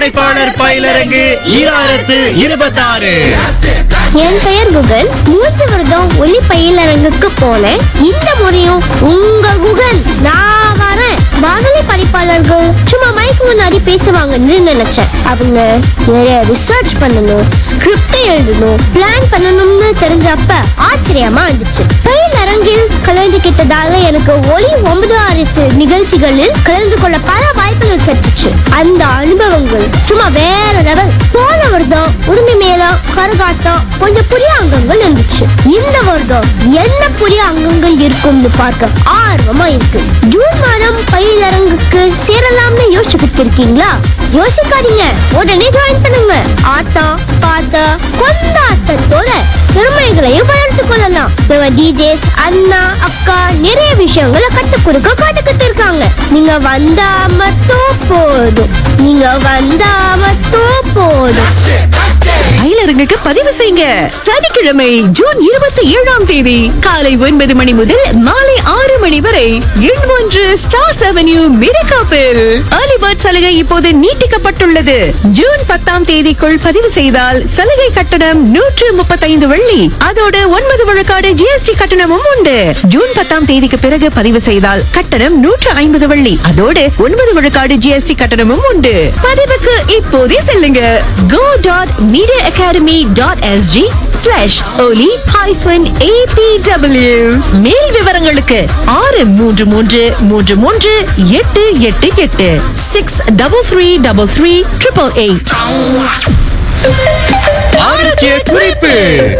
படைப்பாளர் பயிலரங்கு ஈராயிரத்து இருபத்தாறு என் பெயர் குகன் மூன்று வருடம் ஒலி பயிலரங்குக்கு போனேன் இந்த முறையும் உங்க குகன் நான் வரேன் வானொலி படிப்பாளர்கள் சும்மா மைக்கு முன்னாடி பேசுவாங்கன்னு நினைச்சேன் அவங்க நிறைய ரிசர்ச் பண்ணணும் ஸ்கிரிப்ட் எழுதணும் பிளான் பண்ணணும்னு தெரிஞ்சப்ப ஆச்சரியமா இருந்துச்சு பயிலரங்கில் கலந்துகிட்டதால எனக்கு ஒலி ஒன்பது ஆயிரத்து நிகழ்ச்சிகளில் கலந்து கொள்ள பல வாய்ப்புகள் கிடைச்சிச்சு அந்த அனுபவங்கள் சும்மா வேற லெவல் போன வருடம் உரிமை மேளம் கரகாட்டம் கொஞ்சம் புதிய அங்கங்கள் இருந்துச்சு இந்த வருடம் என்ன புதிய அங்கங்கள் இருக்கும்னு பார்க்க ஆர்வமா இருக்கு ஜூன் மாதம் பயிலரங்குக்கு சேரலாம்னு யோசிச்சுக்கிட்டு இருக்கீங்களா யோசிக்காதீங்க உடனே ஜாயின் பண்ணுங்க ஆட்டம் பாட்ட கொண்டாட்டத்தோட திறமைகளையும் வளர்த்துக் கொள்ளலாம் நம்ம டிஜேஸ் அண்ணா அக்கா நிறைய விஷயங்களை கத்துக் கொடுக்க காத்துக்கிட்டு இருக்காங்க நீங்க வந்தா மட்டும் போதும் நீங்க வந்தா மட்டும் போதும் பயிலரங்குக்கு பதிவு செய்யுங்க சனிக்கிழமை ஜூன் இருபத்தி ஏழாம் தேதி காலை ஒன்பது மணி முதல் மாலை ஆறு மணி வரை எண் ஒன்று ஸ்டார்ஸ் அவென்யூ மினிகாப்பில் அலிபர்ட் சலுகை இப்போது நீட்டிக்கப்பட்டுள்ளது ஜூன் பத்தாம் தேதிக்குள் பதிவு செய்தால் சலுகை கட்டணம் நூற்று முப்பத்தைந்து வெள்ளி அதோடு ஒன்பது விழுக்காடு ஜிஎஸ்டி கட்டணமும் உண்டு ஜூன் பத்தாம் தேதிக்கு பிறகு பதிவு செய்தால் கட்டணம் நூற்று ஐம்பது வெள்ளி அதோடு ஒன்பது விழுக்காடு ஜிஎஸ்டி கட்டணமும் உண்டு பதிவுக்கு இப்போதே செல்லுங்க go dot media academy dot SG slash ஒலி ஹைஃபன் ஏபிடபிள்யூ மேல் விவரங்களுக்கு ஆறு மூன்று மூன்று மூன்று மூன்று எட்டு எட்டு எட்டு six double three double three triple eight ஆரோக்கிய குறிப்பு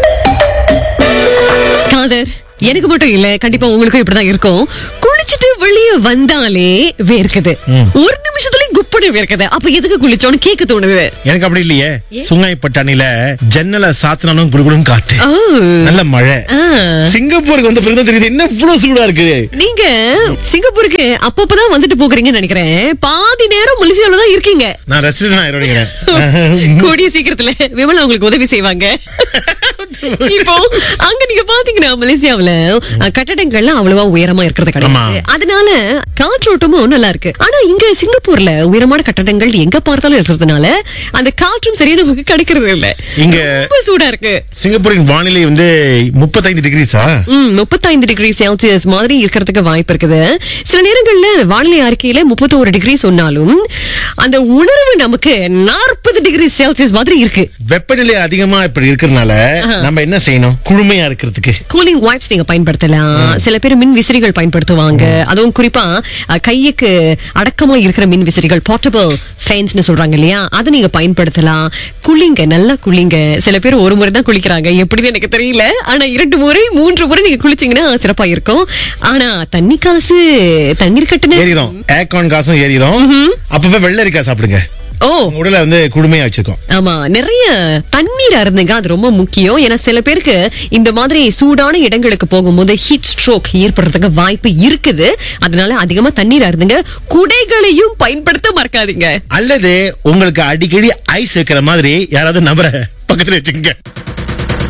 காதர் எனக்கு மட்டும் இல்ல கண்டிப்பா உங்களுக்கும் இப்படிதான் இருக்கும் குளிச்சிட்டு வெளியே வந்தாலே வேர்க்குது ஒரு நிமிஷத்துல குப்படி வேர்க்குது அப்ப எதுக்கு குளிச்சோன்னு கேட்க தோணுது எனக்கு அப்படி இல்லையே சுங்காய்பட்டாணில ஜன்னலை சாத்தினாலும் குடுகுடும் காத்து ஓ. நல்ல மழை ஆ. சிங்கப்பூருக்கு வந்த பிறகு தான் தெரியுது என்ன இவ்வளவு சூடா இருக்கு நீங்க சிங்கப்பூருக்கு அப்பப்பதான் வந்துட்டு போகிறீங்கன்னு நினைக்கிறேன் பாதி நேரம் மலேசியாவில தான் இருக்கீங்க நான் ரெஸ்டாரண்ட் ஆயிரோடிக்கிறேன் கூடிய சீக்கிரத்துல விமலா உங்களுக்கு உதவி செய்வாங்க இப்போ அங்க நீங்க பாத்தீங்கன்னா மலேசியாவுல அஹ், கட்டடங்கள்லாம் அவ்வளவா உயரமா இருக்கிறது கிடையாது ஆமா. அதனால காற்றோட்டமும் நல்லா இருக்கு ஆனா இங்க சிங்கப்பூர்ல உயரமான கட்டடங்கள் எங்க பார்த்தாலும் இருக்கிறதுனால அந்த காற்றும் சரியா நமக்கு கிடைக்கிறது இல்ல இங்க ரொம்ப சூடா இருக்கு சிங்கப்பூரின் வானிலை வந்து முப்பத்தைந்து டிகிரிஸா ம் முப்பத்தைந்து டிகிரி செல்சியஸ் மாதிரி இருக்கிறதுக்கு வாய்ப்பு இருக்குது சில நேரங்கள்ல வானிலை அறிக்கையில முப்பத்தோரு டிகிரி சொன்னாலும் அந்த உணர்வு நமக்கு நாற்பது டிகிரி செல்சியஸ் மாதிரி இருக்கு வெப்பநிலை அதிகமா இப்படி இருக்கிறதுனால நம்ம என்ன செய்யணும் குளுமையா இருக்கிறதுக்கு கூலிங் வைப்ஸ் நீங்க பயன்படுத்தலாம் சில பேர் மின் விசிறிகள் பயன்படுத்துவாங்க அதுவும் குறிப்பா அஹ், கையுக்கு அடக்கமா இருக்கிற மின் விசிறிகள் போர்ட்டபிள் ஃபேன்ஸ்னு சொல்றாங்க இல்லையா அதை நீங்க பயன்படுத்தலாம் குளிங்க நல்லா குளிங்க சில பேர் ஒரு முறை தான் குளிக்கிறாங்க எப்படின்னு எனக்கு தெரியல ஆனா இரண்டு முறை மூன்று முறை நீங்க குளிச்சீங்கன்னா சிறப்பா இருக்கும் ஆனா தண்ணி காசு தண்ணீர் கட்டணம் ஏறிடும் ஏர்கான் காசும் ஏறிடும் அப்பப்ப வெள்ளரிக்காய் சாப்பிடுங்க ஓ உங்க உடலை வந்து குளுமையா வச்சிருக்கோம் ஆமா நிறைய தண்ணீர் அருந்துங்க அது ரொம்ப முக்கியம் ஏன்னா சில பேருக்கு இந்த மாதிரி சூடான இடங்களுக்கு போகும்போது ஹீட் ஸ்ட்ரோக் ஏற்படுறதுக்கு வாய்ப்பு இருக்குது அதனால அதிகமா தண்ணீர் அருந்துங்க குடைகளையும் பயன்படுத்த மறக்காதீங்க அல்லது உங்களுக்கு அடிக்கடி ஐஸ் வைக்கிற மாதிரி யாராவது நபரை பக்கத்துல வச்சுக்கோங்க